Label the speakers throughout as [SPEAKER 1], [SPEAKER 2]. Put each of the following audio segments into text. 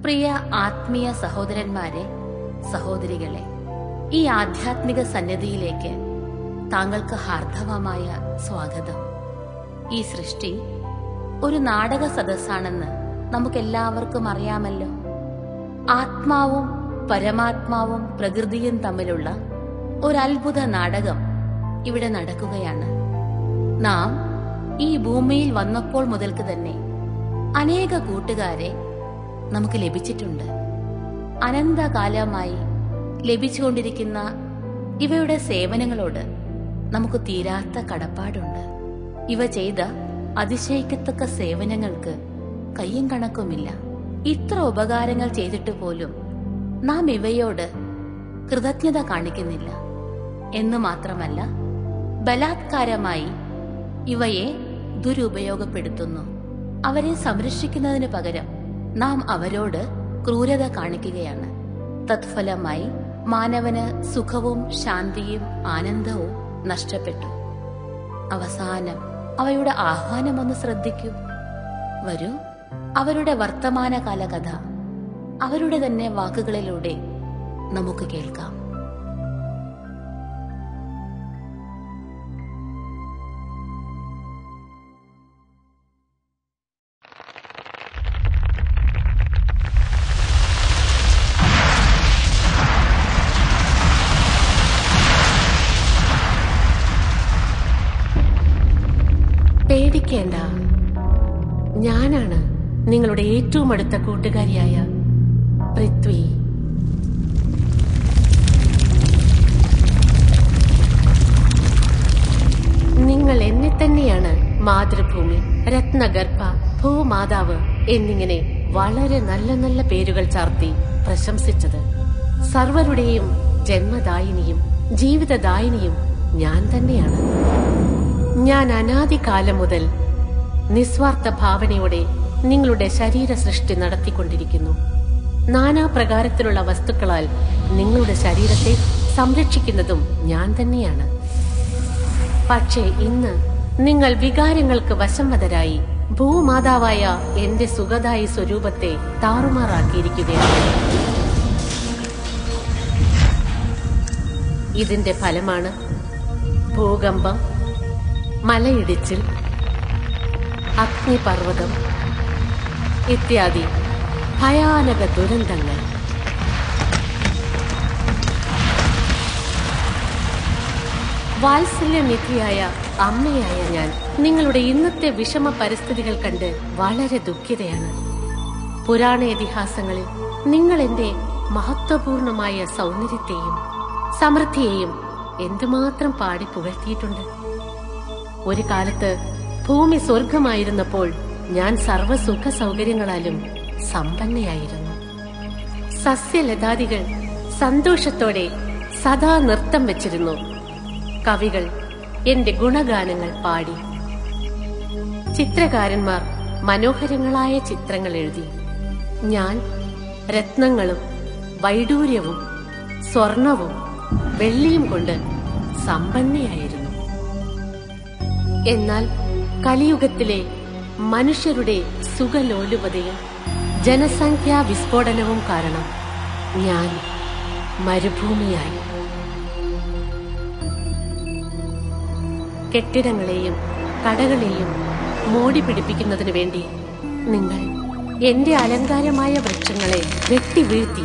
[SPEAKER 1] പ്രിയ ആത്മീയ സഹോദരന്മാരെ സഹോദരികളെ ഈ ആധ്യാത്മിക സന്നിധിയിലേക്ക് താങ്കൾക്ക് ഹാർദവമായ സ്വാഗതം ഈ സൃഷ്ടി ഒരു നാടക സദസ്സാണെന്ന് നമുക്കെല്ലാവർക്കും അറിയാമല്ലോ ആത്മാവും പരമാത്മാവും പ്രകൃതിയും തമ്മിലുള്ള ഒരു അത്ഭുത നാടകം ഇവിടെ നടക്കുകയാണ് നാം ഈ ഭൂമിയിൽ വന്നപ്പോൾ മുതൽക്ക് തന്നെ അനേക കൂട്ടുകാരെ നമുക്ക് ലഭിച്ചിട്ടുണ്ട് അനന്തകാലമായി ലഭിച്ചുകൊണ്ടിരിക്കുന്ന ഇവയുടെ സേവനങ്ങളോട് നമുക്ക് തീരാത്ത കടപ്പാടുണ്ട് ഇവ ചെയ്ത അതിശയിക്കത്തക്ക സേവനങ്ങൾക്ക് കയ്യും കണക്കുമില്ല ഇത്ര ഉപകാരങ്ങൾ ചെയ്തിട്ട് പോലും നാം ഇവയോട് കൃതജ്ഞത കാണിക്കുന്നില്ല എന്ന് മാത്രമല്ല ബലാത്കാരമായി ഇവയെ ദുരുപയോഗപ്പെടുത്തുന്നു അവരെ സംരക്ഷിക്കുന്നതിന് പകരം നാം അവരോട് ക്രൂരത കാണിക്കുകയാണ് തത്ഫലമായി മാനവന് സുഖവും ശാന്തിയും ആനന്ദവും നഷ്ടപ്പെട്ടു അവസാനം അവയുടെ ആഹ്വാനം ഒന്ന് ശ്രദ്ധിക്കൂ വരൂ അവരുടെ വർത്തമാനകാല കഥ അവരുടെ തന്നെ വാക്കുകളിലൂടെ നമുക്ക് കേൾക്കാം
[SPEAKER 2] പേടിക്കേണ്ട ഞാനാണ് നിങ്ങളുടെ ഏറ്റവും അടുത്ത കൂട്ടുകാരിയായ പൃഥ്വി നിങ്ങൾ എന്നെ തന്നെയാണ് മാതൃഭൂമി രത്നഗർഭ ഭൂമാതാവ് എന്നിങ്ങനെ വളരെ നല്ല നല്ല പേരുകൾ ചാർത്തി പ്രശംസിച്ചത് സർവരുടെയും ജന്മദായിനിയും ജീവിതദായിനിയും ഞാൻ തന്നെയാണ് ഞാൻ അനാദികാലം മുതൽ നിസ്വാർത്ഥ ഭാവനയോടെ നിങ്ങളുടെ ശരീര സൃഷ്ടി നടത്തിക്കൊണ്ടിരിക്കുന്നു നാനാപ്രകാരത്തിലുള്ള വസ്തുക്കളാൽ നിങ്ങളുടെ ശരീരത്തെ സംരക്ഷിക്കുന്നതും ഞാൻ തന്നെയാണ് പക്ഷേ ഇന്ന് നിങ്ങൾ വികാരങ്ങൾക്ക് വശംവതരായി ഭൂമാതാവായ എന്റെ സുഖദായി സ്വരൂപത്തെ താറുമാറാക്കിയിരിക്കുകയാണ് ഇതിന്റെ ഫലമാണ് ഭൂകമ്പം മലയിടിച്ചിൽ അഗ്നിപർവ്വതം ഇത്യാദി ഭയാനക ദുരന്തങ്ങൾ വാത്സല്യനിധിയായ അമ്മയായ ഞാൻ നിങ്ങളുടെ ഇന്നത്തെ വിഷമ പരിസ്ഥിതികൾ കണ്ട് വളരെ ദുഃഖിതയാണ് പുരാണ ഇതിഹാസങ്ങളിൽ നിങ്ങൾ എന്റെ മഹത്വപൂർണമായ സൗന്ദര്യത്തെയും സമൃദ്ധിയെയും എന്തുമാത്രം പാടി പുകഴ്ത്തിയിട്ടുണ്ട് ഒരു കാലത്ത് ഭൂമി സ്വർഗമായിരുന്നപ്പോൾ ഞാൻ സർവ്വസുഖ സൗകര്യങ്ങളാലും സമ്പന്നയായിരുന്നു സസ്യലതാദികൾ സന്തോഷത്തോടെ സദാ നൃത്തം വെച്ചിരുന്നു കവികൾ എന്റെ ഗുണഗാനങ്ങൾ പാടി ചിത്രകാരന്മാർ മനോഹരങ്ങളായ ചിത്രങ്ങൾ എഴുതി ഞാൻ രത്നങ്ങളും വൈഡൂര്യവും സ്വർണവും വെള്ളിയും കൊണ്ട് സമ്പന്നയായിരുന്നു എന്നാൽ കലിയുഗത്തിലെ മനുഷ്യരുടെ സുഖലോലുപതയും ജനസംഖ്യാ വിസ്ഫോടനവും കാരണം ഞാൻ മരുഭൂമിയായി കെട്ടിടങ്ങളെയും കടകളെയും മോടി പിടിപ്പിക്കുന്നതിനു വേണ്ടി നിങ്ങൾ എന്റെ അലങ്കാരമായ വൃക്ഷങ്ങളെ വെട്ടി വീഴ്ത്തി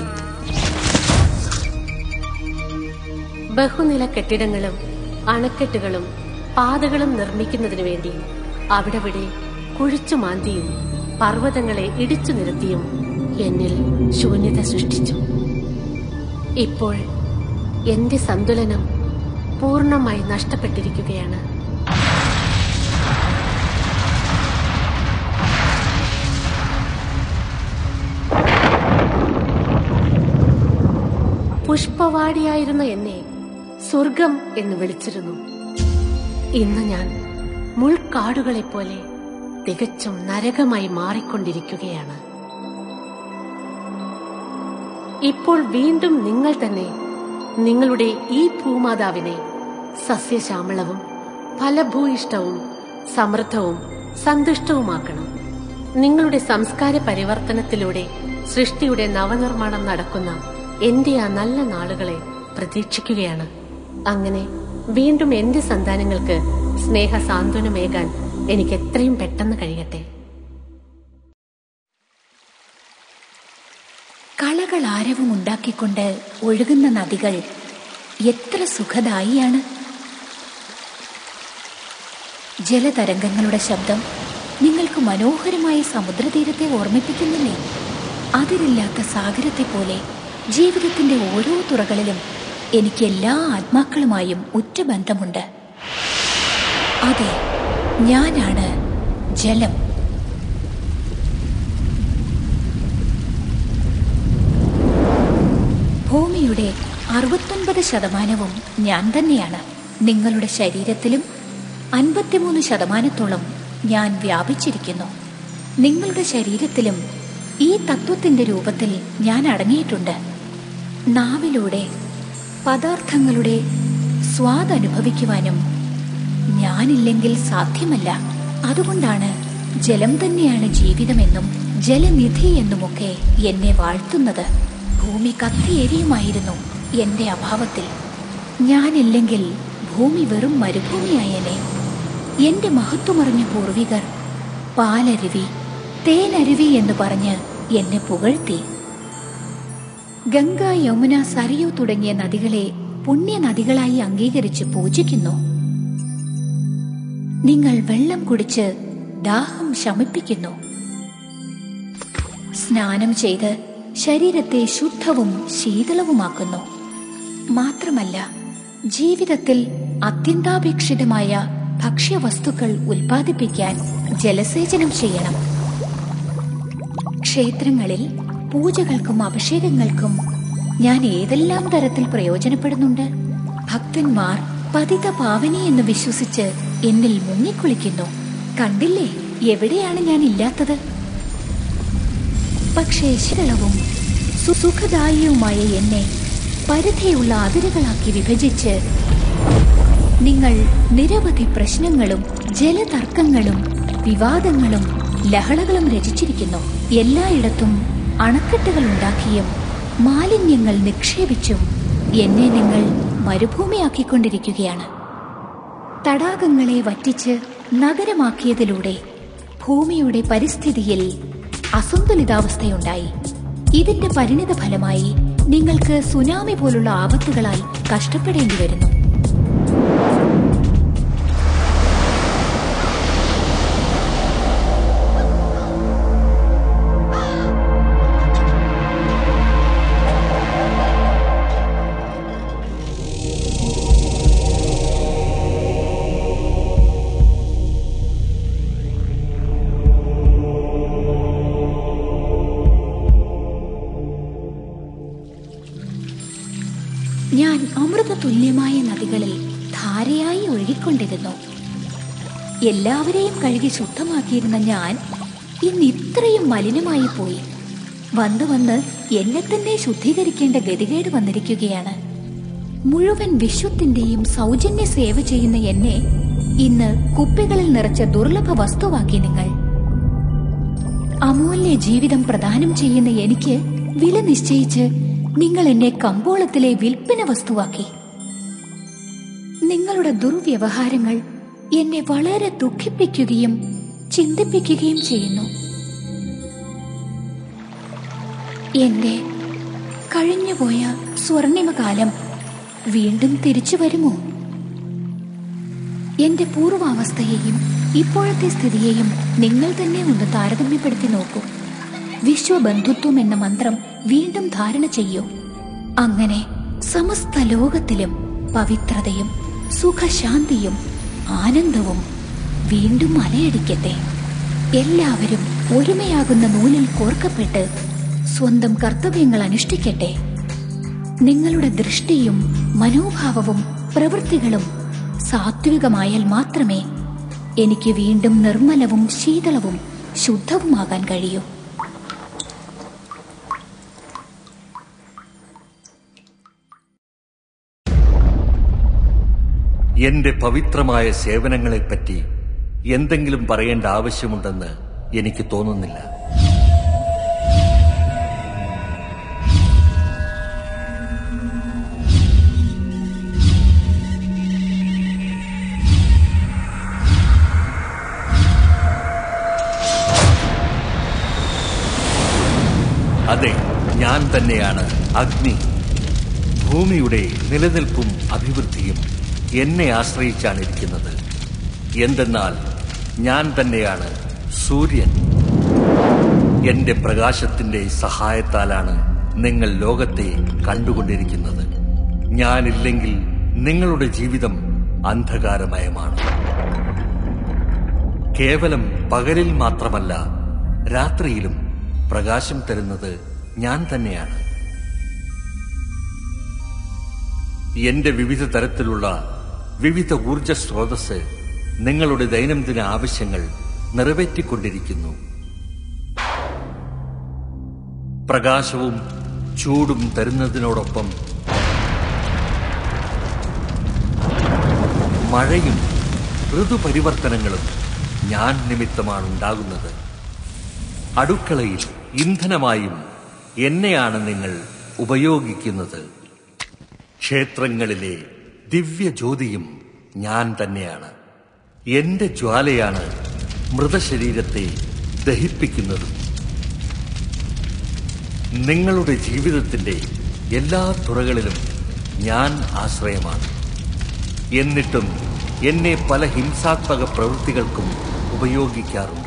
[SPEAKER 2] ബഹുനില കെട്ടിടങ്ങളും അണക്കെട്ടുകളും പാതകളും നിർമ്മിക്കുന്നതിനു വേണ്ടി അവിടെവിടെ കുഴിച്ചു മാന്തിയും പർവ്വതങ്ങളെ ഇടിച്ചു നിരത്തിയും എന്നിൽ ശൂന്യത സൃഷ്ടിച്ചു ഇപ്പോൾ എന്റെ സന്തുലനം പൂർണ്ണമായി നഷ്ടപ്പെട്ടിരിക്കുകയാണ് പുഷ്പവാടിയായിരുന്ന എന്നെ സ്വർഗം എന്ന് വിളിച്ചിരുന്നു ഇന്ന് ഞാൻ മുൾക്കാടുകളെപ്പോലെ തികച്ചും നരകമായി മാറിക്കൊണ്ടിരിക്കുകയാണ് ഇപ്പോൾ വീണ്ടും നിങ്ങൾ തന്നെ നിങ്ങളുടെ ഈ ഭൂമാതാവിനെ സസ്യശ്യാമളവും ഫലഭൂയിഷ്ടവും സമൃദ്ധവും സന്തുഷ്ടവുമാക്കണം നിങ്ങളുടെ സംസ്കാര പരിവർത്തനത്തിലൂടെ സൃഷ്ടിയുടെ നവനിർമ്മാണം നടക്കുന്ന എന്റെ ആ നല്ല നാളുകളെ പ്രതീക്ഷിക്കുകയാണ് അങ്ങനെ വീണ്ടും എന്റെ സന്താനങ്ങൾക്ക് സ്നേഹ സാന്ത്വനമേകാൻ എനിക്ക് എത്രയും പെട്ടെന്ന് കഴിയട്ടെ
[SPEAKER 3] കളകളാരവും ഉണ്ടാക്കിക്കൊണ്ട് ഒഴുകുന്ന നദികൾ എത്ര സുഖദായിയാണ് ജലതരംഗങ്ങളുടെ ശബ്ദം നിങ്ങൾക്ക് മനോഹരമായ സമുദ്രതീരത്തെ ഓർമ്മിപ്പിക്കുന്നില്ലേ അതിരില്ലാത്ത സാഗരത്തെ പോലെ ജീവിതത്തിന്റെ ഓരോ തുറകളിലും എനിക്ക് എല്ലാ ആത്മാക്കളുമായും ഉറ്റ ബന്ധമുണ്ട് അതെ ഞാനാണ് ജലം ഭൂമിയുടെ അറുപത്തൊൻപത് ശതമാനവും ഞാൻ തന്നെയാണ് നിങ്ങളുടെ ശരീരത്തിലും അൻപത്തിമൂന്ന് ശതമാനത്തോളം ഞാൻ വ്യാപിച്ചിരിക്കുന്നു നിങ്ങളുടെ ശരീരത്തിലും ഈ തത്വത്തിന്റെ രൂപത്തിൽ ഞാൻ അടങ്ങിയിട്ടുണ്ട് നാവിലൂടെ പദാർത്ഥങ്ങളുടെ സ്വാദ് അനുഭവിക്കുവാനും ഞാനില്ലെങ്കിൽ സാധ്യമല്ല അതുകൊണ്ടാണ് ജലം തന്നെയാണ് ജീവിതമെന്നും ജലനിധി എന്നുമൊക്കെ എന്നെ വാഴ്ത്തുന്നത് ഭൂമി കത്തിയെരിയുമായിരുന്നു എന്റെ അഭാവത്തിൽ ഞാനില്ലെങ്കിൽ ഭൂമി വെറും മരുഭൂമിയായേനെ എന്റെ മഹത്വമറിഞ്ഞ പൂർവികർ പാലരുവി തേനരുവി എന്ന് പറഞ്ഞ് എന്നെ പുകഴ്ത്തി ഗംഗ യമുന സരയു തുടങ്ങിയ നദികളെ പുണ്യ നദികളായി അംഗീകരിച്ച് പൂജിക്കുന്നു നിങ്ങൾ വെള്ളം കുടിച്ച് ദാഹം ശമിപ്പിക്കുന്നു സ്നാനം ചെയ്ത് ശരീരത്തെ ശുദ്ധവും ശീതളവുമാക്കുന്നു മാത്രമല്ല ജീവിതത്തിൽ അത്യന്താപേക്ഷിതമായ ഭക്ഷ്യവസ്തുക്കൾ ഉൽപ്പാദിപ്പിക്കാൻ ജലസേചനം ചെയ്യണം ക്ഷേത്രങ്ങളിൽ പൂജകൾക്കും അഭിഷേകങ്ങൾക്കും ഞാൻ ഏതെല്ലാം തരത്തിൽ പ്രയോജനപ്പെടുന്നുണ്ട് ഭക്തന്മാർ പതിത പാവനി എന്ന് വിശ്വസിച്ച് എന്നിൽ മുങ്ങിക്കുളിക്കുന്നു കണ്ടില്ലേ എവിടെയാണ് ഞാൻ ഇല്ലാത്തത് പക്ഷേ ശീതളവും സു- സുഖദായിയുമായ എന്നെ പരിധിയുള്ള അതിരുകളാക്കി വിഭജിച്ച് നിങ്ങൾ നിരവധി പ്രശ്നങ്ങളും ജലതർക്കങ്ങളും വിവാദങ്ങളും ലഹളകളും രചിച്ചിരിക്കുന്നു എല്ലായിടത്തും അണക്കെട്ടുകൾ ഉണ്ടാക്കിയും മാലിന്യങ്ങൾ നിക്ഷേപിച്ചും എന്നെ നിങ്ങൾ മരുഭൂമിയാക്കിക്കൊണ്ടിരിക്കുകയാണ് തടാകങ്ങളെ വറ്റിച്ച് നഗരമാക്കിയതിലൂടെ ഭൂമിയുടെ പരിസ്ഥിതിയിൽ അസന്തുലിതാവസ്ഥയുണ്ടായി ഇതിന്റെ പരിണിത ഫലമായി നിങ്ങൾക്ക് സുനാമി പോലുള്ള ആപത്തുകളാൽ കഷ്ടപ്പെടേണ്ടി വരുന്നു ഞാൻ അമൃത തുല്യമായ നദികളിൽ ധാരയായി ഒഴുകിക്കൊണ്ടിരുന്നു എല്ലാവരെയും കഴുകി ശുദ്ധമാക്കിയിരുന്ന ഞാൻ ഇന്ന് ഇത്രയും മലിനമായി പോയി വന്ന് വന്ന് എന്നെ തന്നെ ശുദ്ധീകരിക്കേണ്ട ഗതികേട് വന്നിരിക്കുകയാണ് മുഴുവൻ വിശ്വത്തിന്റെയും സൗജന്യ സേവ ചെയ്യുന്ന എന്നെ ഇന്ന് കുപ്പികളിൽ നിറച്ച ദുർലഭ വസ്തുവാക്കി നിങ്ങൾ അമൂല്യ ജീവിതം പ്രദാനം ചെയ്യുന്ന എനിക്ക് വില നിശ്ചയിച്ച് നിങ്ങൾ എന്നെ കമ്പോളത്തിലെ വിൽപ്പന വസ്തുവാക്കി നിങ്ങളുടെ ദുർവ്യവഹാരങ്ങൾ എന്നെ വളരെ ദുഃഖിപ്പിക്കുകയും ചിന്തിപ്പിക്കുകയും ചെയ്യുന്നു എന്റെ കഴിഞ്ഞുപോയ സ്വർണിമകാലം വീണ്ടും തിരിച്ചു വരുമോ എന്റെ പൂർവാവസ്ഥയെയും ഇപ്പോഴത്തെ സ്ഥിതിയെയും നിങ്ങൾ തന്നെ ഒന്ന് താരതമ്യപ്പെടുത്തി നോക്കൂ വിശ്വബന്ധുത്വം എന്ന മന്ത്രം വീണ്ടും ധാരണ ചെയ്യൂ അങ്ങനെ സമസ്ത ലോകത്തിലും പവിത്രതയും സുഖശാന്തിയും ആനന്ദവും വീണ്ടും അലയടിക്കട്ടെ എല്ലാവരും ഒരുമയാകുന്ന നൂലിൽ കോർക്കപ്പെട്ട് സ്വന്തം കർത്തവ്യങ്ങൾ അനുഷ്ഠിക്കട്ടെ നിങ്ങളുടെ ദൃഷ്ടിയും മനോഭാവവും പ്രവൃത്തികളും സാത്വികമായാൽ മാത്രമേ എനിക്ക് വീണ്ടും നിർമ്മലവും ശീതളവും ശുദ്ധവുമാകാൻ കഴിയൂ
[SPEAKER 4] എന്റെ പവിത്രമായ സേവനങ്ങളെപ്പറ്റി എന്തെങ്കിലും പറയേണ്ട ആവശ്യമുണ്ടെന്ന് എനിക്ക് തോന്നുന്നില്ല അതെ ഞാൻ തന്നെയാണ് അഗ്നി ഭൂമിയുടെ നിലനിൽപ്പും അഭിവൃദ്ധിയും എന്നെ ആശ്രയിച്ചാണ് ഇരിക്കുന്നത് എന്തെന്നാൽ ഞാൻ തന്നെയാണ് സൂര്യൻ എന്റെ പ്രകാശത്തിന്റെ സഹായത്താലാണ് നിങ്ങൾ ലോകത്തെ കണ്ടുകൊണ്ടിരിക്കുന്നത് ഞാനില്ലെങ്കിൽ നിങ്ങളുടെ ജീവിതം അന്ധകാരമയമാണ് കേവലം പകലിൽ മാത്രമല്ല രാത്രിയിലും പ്രകാശം തരുന്നത് ഞാൻ തന്നെയാണ് എന്റെ വിവിധ തരത്തിലുള്ള വിവിധ ഊർജ സ്രോതസ് നിങ്ങളുടെ ദൈനംദിന ആവശ്യങ്ങൾ നിറവേറ്റിക്കൊണ്ടിരിക്കുന്നു പ്രകാശവും ചൂടും തരുന്നതിനോടൊപ്പം മഴയും ഋതുപരിവർത്തനങ്ങളും ഞാൻ നിമിത്തമാണ് ഉണ്ടാകുന്നത് അടുക്കളയിൽ ഇന്ധനമായും എന്നെയാണ് നിങ്ങൾ ഉപയോഗിക്കുന്നത് ക്ഷേത്രങ്ങളിലെ ദിവ്യജ്യോതിയും ഞാൻ തന്നെയാണ് എന്റെ ജ്വാലയാണ് മൃതശരീരത്തെ ദഹിപ്പിക്കുന്നതും നിങ്ങളുടെ ജീവിതത്തിന്റെ എല്ലാ തുറകളിലും ഞാൻ ആശ്രയമാണ് എന്നിട്ടും എന്നെ പല ഹിംസാത്മക പ്രവൃത്തികൾക്കും ഉപയോഗിക്കാറുണ്ട്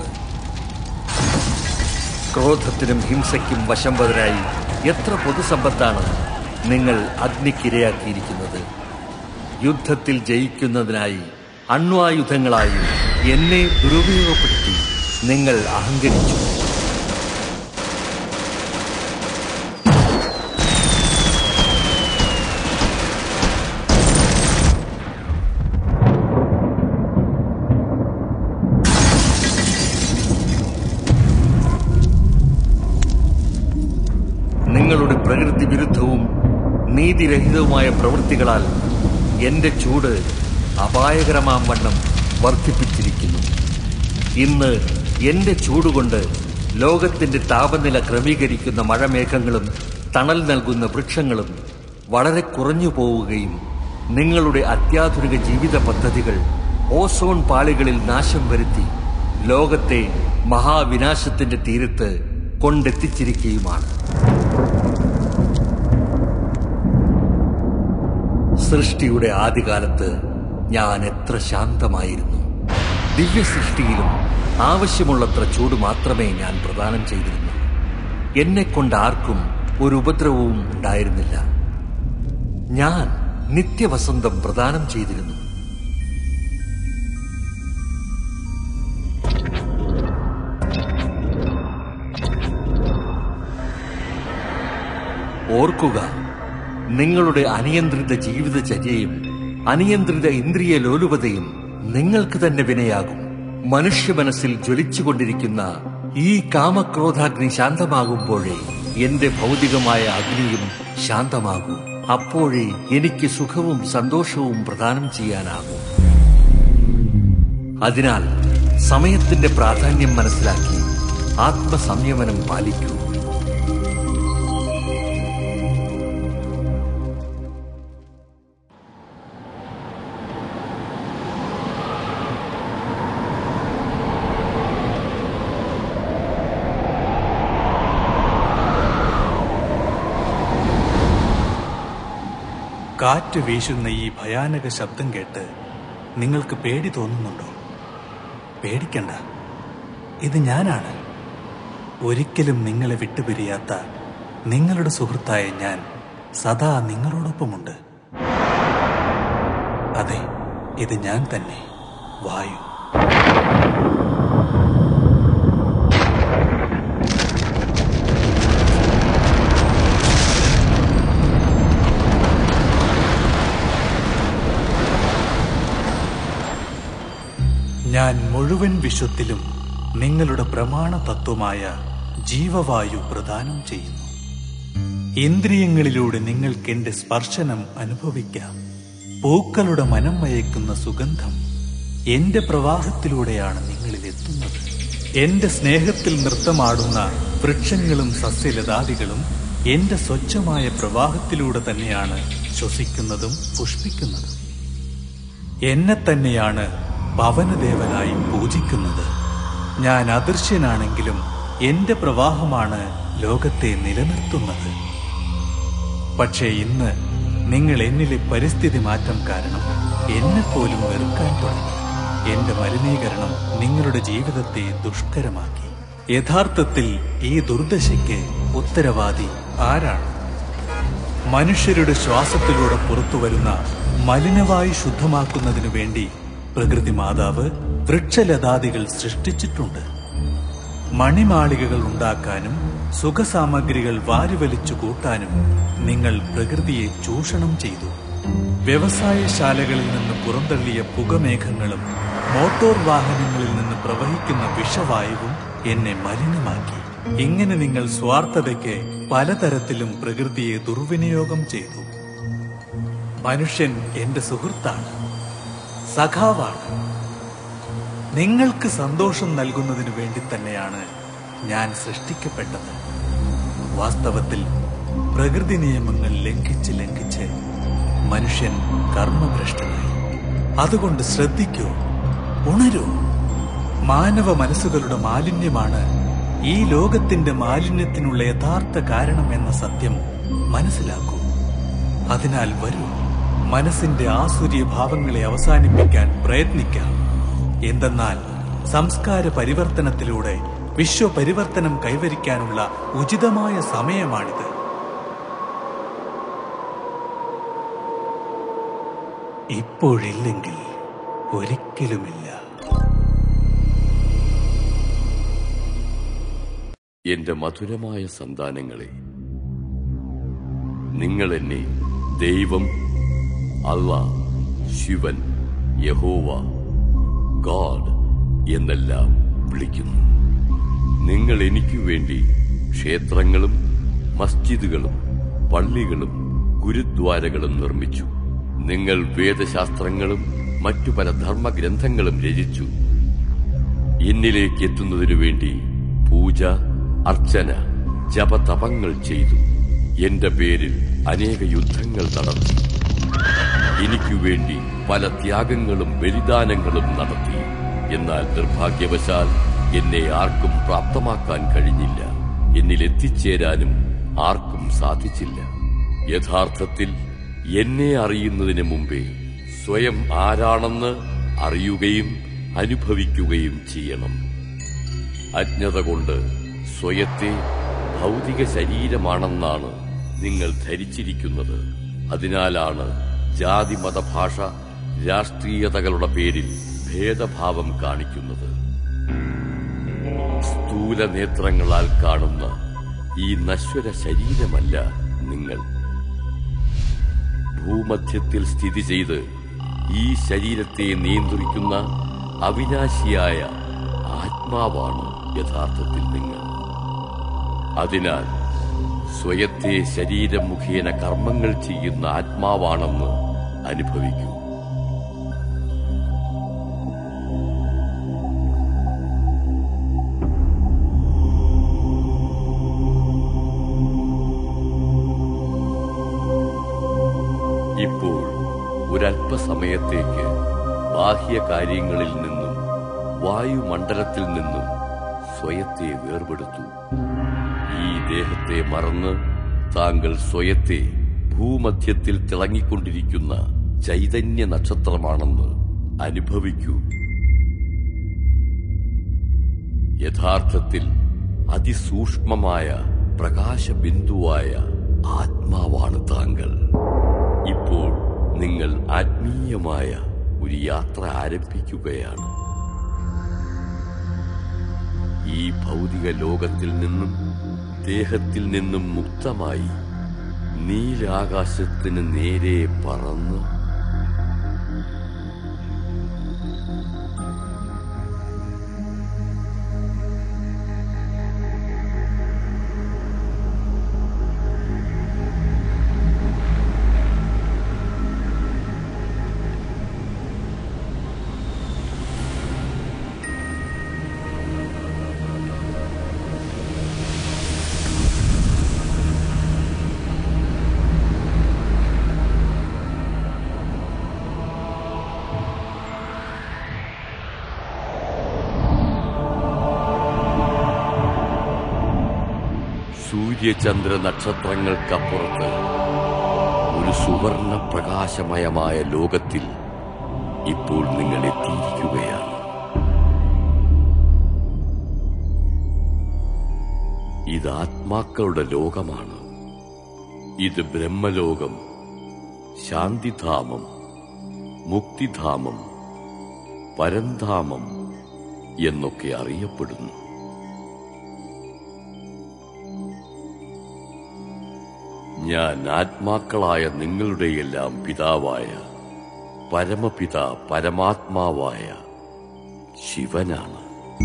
[SPEAKER 4] ക്രോധത്തിനും ഹിംസയ്ക്കും വശംവതരായി എത്ര പൊതുസമ്പത്താണ് നിങ്ങൾ അഗ്നിക്കിരയാക്കിയിരിക്കുന്നത് യുദ്ധത്തിൽ ജയിക്കുന്നതിനായി അണ്വായുധങ്ങളായി എന്നെ ദുരുപയോഗപ്പെടുത്തി നിങ്ങൾ അഹങ്കരിച്ചു നിങ്ങളുടെ പ്രകൃതി വിരുദ്ധവും നീതിരഹിതവുമായ പ്രവൃത്തികളാൽ എന്റെ ചൂട് അപായകരമാം വണ്ണം വർദ്ധിപ്പിച്ചിരിക്കുന്നു ഇന്ന് എന്റെ ചൂടുകൊണ്ട് ലോകത്തിന്റെ താപനില ക്രമീകരിക്കുന്ന മഴമേഘങ്ങളും തണൽ നൽകുന്ന വൃക്ഷങ്ങളും വളരെ കുറഞ്ഞു പോവുകയും നിങ്ങളുടെ അത്യാധുനിക ജീവിത പദ്ധതികൾ ഓസോൺ പാളികളിൽ നാശം വരുത്തി ലോകത്തെ മഹാവിനാശത്തിന്റെ തീരത്ത് കൊണ്ടെത്തിച്ചിരിക്കുകയുമാണ് സൃഷ്ടിയുടെ ആദ്യകാലത്ത് ഞാൻ എത്ര ശാന്തമായിരുന്നു ദിവ്യ സൃഷ്ടിയിലും ആവശ്യമുള്ളത്ര ചൂട് മാത്രമേ ഞാൻ പ്രദാനം ചെയ്തിരുന്നു എന്നെ കൊണ്ട് ആർക്കും ഒരു ഉപദ്രവവും ഉണ്ടായിരുന്നില്ല ഞാൻ നിത്യവസന്തം പ്രദാനം ചെയ്തിരുന്നു ഓർക്കുക നിങ്ങളുടെ അനിയന്ത്രിത ജീവിതചര്യയും അനിയന്ത്രിത ഇന്ദ്രിയ ലോലുപതയും നിങ്ങൾക്ക് തന്നെ വിനയാകും മനുഷ്യ മനസ്സിൽ ജ്വലിച്ചുകൊണ്ടിരിക്കുന്ന ഈ കാമക്രോധാഗ്നി ശാന്തമാകുമ്പോഴേ എന്റെ ഭൗതികമായ അഗ്നിയും ശാന്തമാകൂ അപ്പോഴേ എനിക്ക് സുഖവും സന്തോഷവും പ്രദാനം ചെയ്യാനാകൂ അതിനാൽ സമയത്തിന്റെ പ്രാധാന്യം മനസ്സിലാക്കി ആത്മസംയമനം പാലിക്കൂ
[SPEAKER 5] കാറ്റ് വീശുന്ന ഈ ഭയാനക ശബ്ദം കേട്ട് നിങ്ങൾക്ക് പേടി തോന്നുന്നുണ്ടോ പേടിക്കണ്ട ഇത് ഞാനാണ് ഒരിക്കലും നിങ്ങളെ വിട്ടുപിരിയാത്ത നിങ്ങളുടെ സുഹൃത്തായ ഞാൻ സദാ നിങ്ങളോടൊപ്പമുണ്ട് അതെ ഇത് ഞാൻ തന്നെ വായു ഞാൻ മുഴുവൻ വിശ്വത്തിലും നിങ്ങളുടെ പ്രമാണ തത്വമായ ജീവവായു പ്രദാനം ചെയ്യുന്നു ഇന്ദ്രിയങ്ങളിലൂടെ നിങ്ങൾക്ക് എന്റെ സ്പർശനം അനുഭവിക്കാം പൂക്കളുടെ മനം മയക്കുന്ന സുഗന്ധം എന്റെ പ്രവാഹത്തിലൂടെയാണ് നിങ്ങളിൽ എത്തുന്നത് എന്റെ സ്നേഹത്തിൽ നൃത്തമാടുന്ന വൃക്ഷങ്ങളും സസ്യലതാദികളും എന്റെ സ്വച്ഛമായ പ്രവാഹത്തിലൂടെ തന്നെയാണ് ശ്വസിക്കുന്നതും പുഷ്പിക്കുന്നതും എന്നെ തന്നെയാണ് പവനദേവനായി പൂജിക്കുന്നത് ഞാൻ അദൃശ്യനാണെങ്കിലും എന്റെ പ്രവാഹമാണ് ലോകത്തെ നിലനിർത്തുന്നത് പക്ഷേ ഇന്ന് നിങ്ങൾ എന്നിലെ പരിസ്ഥിതി മാറ്റം കാരണം എന്നെ പോലും വെറുക്കാൻ തുടങ്ങി എന്റെ മലിനീകരണം നിങ്ങളുടെ ജീവിതത്തെ ദുഷ്കരമാക്കി യഥാർത്ഥത്തിൽ ഈ ദുർദശയ്ക്ക് ഉത്തരവാദി ആരാണ് മനുഷ്യരുടെ ശ്വാസത്തിലൂടെ പുറത്തുവരുന്ന മലിനവായു ശുദ്ധമാക്കുന്നതിനു വേണ്ടി പ്രകൃതി മാതാവ് വൃക്ഷലതാദികൾ സൃഷ്ടിച്ചിട്ടുണ്ട് മണിമാളികകൾ ഉണ്ടാക്കാനും സുഖസാമഗ്രികൾ വാരിവലിച്ചു കൂട്ടാനും നിങ്ങൾ പ്രകൃതിയെ ചൂഷണം ചെയ്തു വ്യവസായശാലകളിൽ നിന്ന് പുറന്തള്ളിയ പുകമേഘങ്ങളും മോട്ടോർ വാഹനങ്ങളിൽ നിന്ന് പ്രവഹിക്കുന്ന വിഷവായുവും എന്നെ മലിനമാക്കി ഇങ്ങനെ നിങ്ങൾ സ്വാർത്ഥതയ്ക്ക് പലതരത്തിലും പ്രകൃതിയെ ദുർവിനിയോഗം ചെയ്തു മനുഷ്യൻ എന്റെ സുഹൃത്താണ് സഖാവാണ് നിങ്ങൾക്ക് സന്തോഷം നൽകുന്നതിനു വേണ്ടി തന്നെയാണ് ഞാൻ സൃഷ്ടിക്കപ്പെട്ടത് വാസ്തവത്തിൽ പ്രകൃതി നിയമങ്ങൾ ലംഘിച്ച് ലംഘിച്ച് മനുഷ്യൻ കർമ്മഭ്രഷ്ടനായി അതുകൊണ്ട് ശ്രദ്ധിക്കൂ ഉണരൂ മാനവ മനസ്സുകളുടെ മാലിന്യമാണ് ഈ ലോകത്തിന്റെ മാലിന്യത്തിനുള്ള യഥാർത്ഥ കാരണം എന്ന സത്യം മനസ്സിലാക്കൂ അതിനാൽ വരൂ മനസ്സിന്റെ ആസുര്യ ഭാവങ്ങളെ അവസാനിപ്പിക്കാൻ പ്രയത്നിക്കാം എന്തെന്നാൽ സംസ്കാര പരിവർത്തനത്തിലൂടെ വിശ്വപരിവർത്തനം കൈവരിക്കാനുള്ള ഉചിതമായ സമയമാണിത് ഇപ്പോഴില്ലെങ്കിൽ ഒരിക്കലുമില്ല
[SPEAKER 6] എന്റെ മധുരമായ സന്താനങ്ങളെ നിങ്ങൾ എന്നെ ദൈവം അല്ല ശിവൻ യഹോവ ഗോഡ് എന്നെല്ലാം വിളിക്കുന്നു നിങ്ങൾ എനിക്കു വേണ്ടി ക്ഷേത്രങ്ങളും മസ്ജിദുകളും പള്ളികളും ഗുരുദ്വാരകളും നിർമ്മിച്ചു നിങ്ങൾ വേദശാസ്ത്രങ്ങളും മറ്റു പല ധർമ്മഗ്രന്ഥങ്ങളും രചിച്ചു എന്നിലേക്ക് എത്തുന്നതിനു വേണ്ടി പൂജ അർച്ചന ജപതപങ്ങൾ ചെയ്തു എന്റെ പേരിൽ അനേക യുദ്ധങ്ങൾ നടത്തി എനിക്കു വേണ്ടി പല ത്യാഗങ്ങളും ബലിദാനങ്ങളും നടത്തി എന്നാൽ നിർഭാഗ്യവശാൽ എന്നെ ആർക്കും പ്രാപ്തമാക്കാൻ കഴിഞ്ഞില്ല എന്നിൽ എത്തിച്ചേരാനും ആർക്കും സാധിച്ചില്ല യഥാർത്ഥത്തിൽ എന്നെ അറിയുന്നതിന് മുമ്പേ സ്വയം ആരാണെന്ന് അറിയുകയും അനുഭവിക്കുകയും ചെയ്യണം അജ്ഞത കൊണ്ട് സ്വയത്തെ ഭൗതിക ശരീരമാണെന്നാണ് നിങ്ങൾ ധരിച്ചിരിക്കുന്നത് അതിനാലാണ് ജാതി മതഭാഷ രാഷ്ട്രീയതകളുടെ പേരിൽ ഭേദഭാവം കാണിക്കുന്നത് സ്ഥൂല നേത്രങ്ങളാൽ കാണുന്ന ഈ നശ്വര ശരീരമല്ല നിങ്ങൾ ഭൂമധ്യത്തിൽ സ്ഥിതി ചെയ്ത് ഈ ശരീരത്തെ നിയന്ത്രിക്കുന്ന അവിനാശിയായ ആത്മാവാണ് യഥാർത്ഥത്തിൽ നിങ്ങൾ അതിനാൽ സ്വയത്തെ ശരീരം മുഖേന കർമ്മങ്ങൾ ചെയ്യുന്ന ആത്മാവാണെന്ന് അനുഭവിക്കൂ ഇപ്പോൾ ഒരല്പസമയത്തേക്ക് ബാഹ്യ കാര്യങ്ങളിൽ നിന്നും വായുമണ്ഡലത്തിൽ നിന്നും സ്വയത്തെ വേർപെടുത്തു ഈ ദേഹത്തെ മറന്ന് താങ്കൾ സ്വയത്തെ ഭൂമധ്യത്തിൽ തിളങ്ങിക്കൊണ്ടിരിക്കുന്ന ചൈതന്യ നക്ഷത്രമാണെന്ന് അനുഭവിക്കൂ യഥാർത്ഥത്തിൽ അതിസൂക്ഷ്മമായ പ്രകാശബിന്ദുവായ ആത്മാവാണ് താങ്കൾ ഇപ്പോൾ നിങ്ങൾ ആത്മീയമായ ഒരു യാത്ര ആരംഭിക്കുകയാണ് ഈ ഭൗതിക ലോകത്തിൽ നിന്നും ദേഹത്തിൽ നിന്നും മുക്തമായി നീലാകാശത്തിന് നേരെ പറന്ന് സൂര്യചന്ദ്ര നക്ഷത്രങ്ങൾക്കപ്പുറത്ത് ഒരു സുവർണ പ്രകാശമയമായ ലോകത്തിൽ ഇപ്പോൾ നിങ്ങൾ എത്തിയിരിക്കുകയാണ് ഇത് ആത്മാക്കളുടെ ലോകമാണ് ഇത് ബ്രഹ്മലോകം ശാന്തിധാമം മുക്തിധാമം പരന്ധാമം എന്നൊക്കെ അറിയപ്പെടുന്നു ഞാൻ ആത്മാക്കളായ നിങ്ങളുടെയെല്ലാം പിതാവായ പരമപിത പരമാത്മാവായ ശിവനാണ്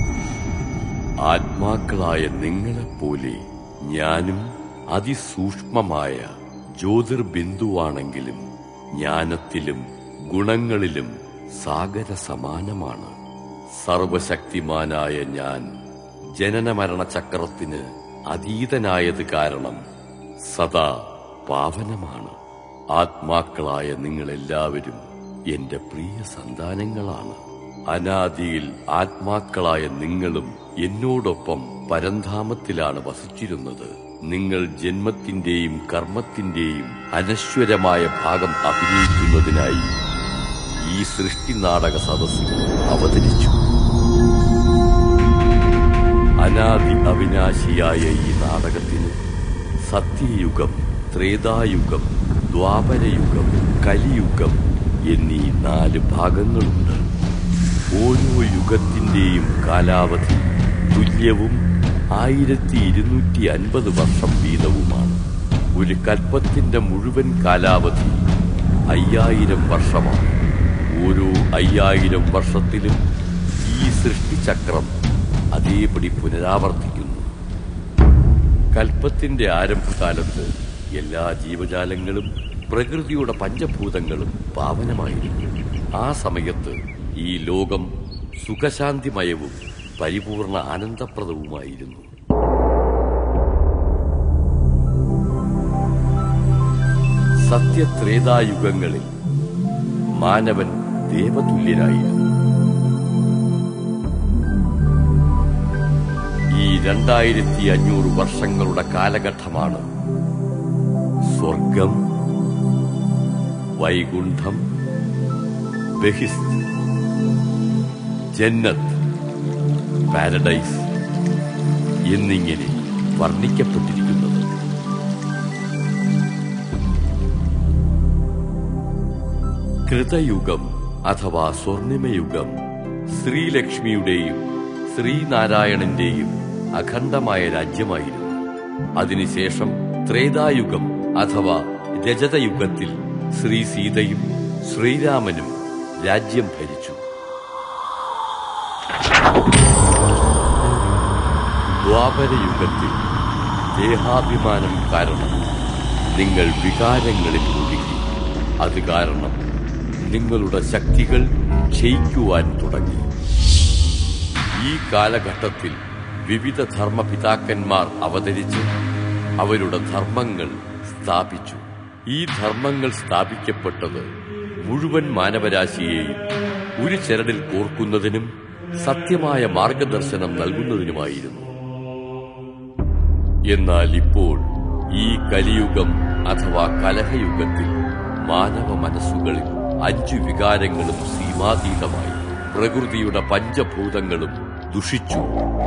[SPEAKER 6] ആത്മാക്കളായ നിങ്ങളെപ്പോലെ ഞാനും അതിസൂക്ഷ്മമായ ജ്യോതിർബിന്ദുവാണെങ്കിലും ജ്ഞാനത്തിലും ഗുണങ്ങളിലും സാഗര സമാനമാണ് സർവശക്തിമാനായ ഞാൻ ജനനമരണ ചക്രത്തിന് അതീതനായത് കാരണം സദാ പാവനമാണ് ആത്മാക്കളായ നിങ്ങളെല്ലാവരും എന്റെ പ്രിയ സന്താനങ്ങളാണ് അനാദിയിൽ ആത്മാക്കളായ നിങ്ങളും എന്നോടൊപ്പം പരന്ധാമത്തിലാണ് വസിച്ചിരുന്നത് നിങ്ങൾ ജന്മത്തിന്റെയും കർമ്മത്തിന്റെയും അനശ്വരമായ ഭാഗം അഭിനയിക്കുന്നതിനായി ഈ സൃഷ്ടി നാടക സദസ്സിൽ അവതരിച്ചു അനാദി അവിനാശിയായ ഈ നാടകത്തിന് സത്യയുഗം ത്രേതായുഗം ദ്വാപരയുഗം കലിയുഗം എന്നീ നാല് ഭാഗങ്ങളുണ്ട് ഓരോ യുഗത്തിന്റെയും കാലാവധി തുല്യവും ആയിരത്തി ഇരുന്നൂറ്റി അൻപത് വർഷം വീതവുമാണ് ഒരു കൽപ്പത്തിന്റെ മുഴുവൻ കാലാവധി അയ്യായിരം വർഷമാണ് ഓരോ അയ്യായിരം വർഷത്തിലും ഈ സൃഷ്ടിചക്രം അതേപടി പുനരാവർത്തിക്കുന്നു കൽപ്പത്തിന്റെ ആരംഭകാലത്ത് എല്ലാ ജീവജാലങ്ങളും പ്രകൃതിയുടെ പഞ്ചഭൂതങ്ങളും പാവനമായിരുന്നു ആ സമയത്ത് ഈ ലോകം സുഖശാന്തിമയവും പരിപൂർണ ആനന്ദപ്രദവുമായിരുന്നു സത്യത്രേതായുഗങ്ങളിൽ മാനവൻ ദേവതുല്യനായിരുന്നു ഈ രണ്ടായിരത്തി അഞ്ഞൂറ് വർഷങ്ങളുടെ കാലഘട്ടമാണ് സ്വർഗം വൈകുണ്ഠം ബഹിസ്ത് ജന്നത്ത് പാരഡൈസ് എന്നിങ്ങനെ വർണ്ണിക്കപ്പെട്ടിരിക്കുന്നത് കൃതയുഗം അഥവാ സ്വർണിമയുഗം ശ്രീലക്ഷ്മിയുടെയും ശ്രീനാരായണന്റെയും അഖണ്ഡമായ രാജ്യമായിരുന്നു അതിനുശേഷം ത്രേതായുഗം അഥവാ രജതയുഗത്തിൽ ശ്രീ സീതയും ശ്രീരാമനും രാജ്യം ഭരിച്ചു ദ്വാപരയുഗത്തിൽ ദേഹാഭിമാനം കാരണം നിങ്ങൾ വികാരങ്ങളിൽ ഒഴുകി അത് കാരണം നിങ്ങളുടെ ശക്തികൾ ക്ഷയിക്കുവാൻ തുടങ്ങി ഈ കാലഘട്ടത്തിൽ വിവിധ ധർമ്മപിതാക്കന്മാർ അവതരിച്ച് അവരുടെ ധർമ്മങ്ങൾ സ്ഥാപിച്ചു ഈ ധർമ്മങ്ങൾ സ്ഥാപിക്കപ്പെട്ടത് മുഴുവൻ മാനവരാശിയെയും ഒരു ചരടിൽ കോർക്കുന്നതിനും സത്യമായ മാർഗദർശനം നൽകുന്നതിനുമായിരുന്നു എന്നാൽ ഇപ്പോൾ ഈ കലിയുഗം അഥവാ കലഹയുഗത്തിൽ മാനവ മനസ്സുകളിൽ അഞ്ചു വികാരങ്ങളും സീമാതീതമായി പ്രകൃതിയുടെ പഞ്ചഭൂതങ്ങളും ദുഷിച്ചു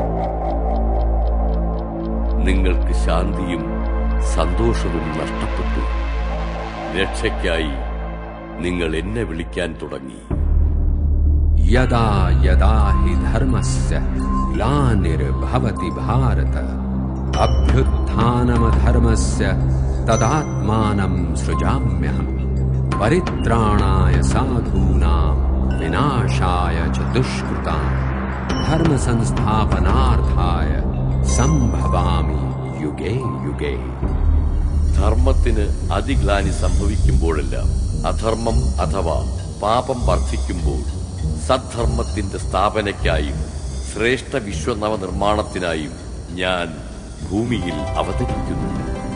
[SPEAKER 6] നിങ്ങൾക്ക് ശാന്തിയും സന്തോഷവും നഷ്ടപ്പെട്ടു രക്ഷയ്ക്കായി നിങ്ങൾ എന്നെ വിളിക്കാൻ തുടങ്ങി
[SPEAKER 7] यदा यदा हि धर्मस्य ग्लानिर्भवति भारत अभ्युत्थानमधर्मस्य तदात्मानं सृजाम्यहम् परित्राणाय साधूनां विनाशाय च दुष्कृताम् धर्मसंस्थापनार्थाय सम्भवामि युगे युगे
[SPEAKER 6] ധർമ്മത്തിന് അതിഗ്ലാനി സംഭവിക്കുമ്പോഴെല്ലാം അധർമ്മം അഥവാ പാപം വർദ്ധിക്കുമ്പോൾ സദ്ധർമ്മത്തിന്റെ സ്ഥാപനയ്ക്കായും ശ്രേഷ്ഠ വിശ്വനവ നിർമ്മാണത്തിനായും ഞാൻ ഭൂമിയിൽ അവതരിക്കുന്നു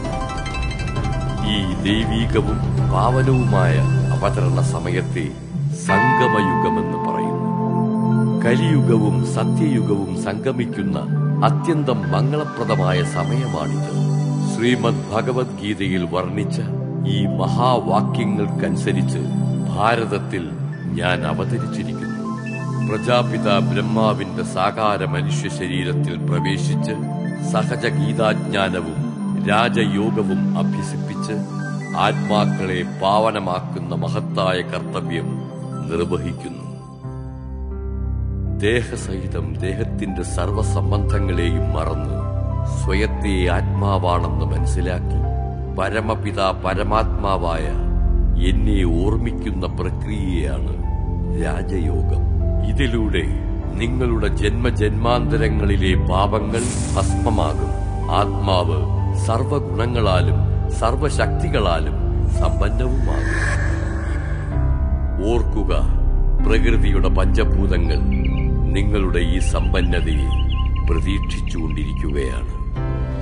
[SPEAKER 6] ഈ ദൈവീകവും പാവനവുമായ അവതരണ സമയത്തെ സംഗമയുഗമെന്ന് പറയുന്നു കലിയുഗവും സത്യയുഗവും സംഗമിക്കുന്ന അത്യന്തം മംഗളപ്രദമായ സമയമാണിത് ശ്രീമദ് ഭഗവത്ഗീതയിൽ വർണ്ണിച്ച ഈ മഹാവാക്യങ്ങൾക്കനുസരിച്ച് ഭാരതത്തിൽ ഞാൻ അവതരിച്ചിരിക്കുന്നു പ്രജാപിത ബ്രഹ്മാവിന്റെ സാകാര മനുഷ്യ ശരീരത്തിൽ പ്രവേശിച്ച് സഹജ ഗീതാജ്ഞാനവും രാജയോഗവും അഭ്യസിപ്പിച്ച് ആത്മാക്കളെ പാവനമാക്കുന്ന മഹത്തായ കർത്തവ്യം നിർവഹിക്കുന്നു ദേഹസഹിതം ദേഹത്തിന്റെ സർവസംബന്ധങ്ങളെയും മറന്ന് സ്വയത്തെ ആത്മാവാണെന്ന് മനസ്സിലാക്കി പരമപിത പരമാത്മാവായ എന്നെ ഓർമ്മിക്കുന്ന പ്രക്രിയയാണ് രാജയോഗം ഇതിലൂടെ നിങ്ങളുടെ ജന്മജന്മാന്തരങ്ങളിലെ പാപങ്ങൾ ഭസ്മമാകും ആത്മാവ് സർവഗുണങ്ങളാലും സർവശക്തികളാലും സമ്പന്നവുമാകും ഓർക്കുക പ്രകൃതിയുടെ പഞ്ചഭൂതങ്ങൾ നിങ്ങളുടെ ഈ സമ്പന്നതയെ പ്രതീക്ഷിച്ചുകൊണ്ടിരിക്കുകയാണ്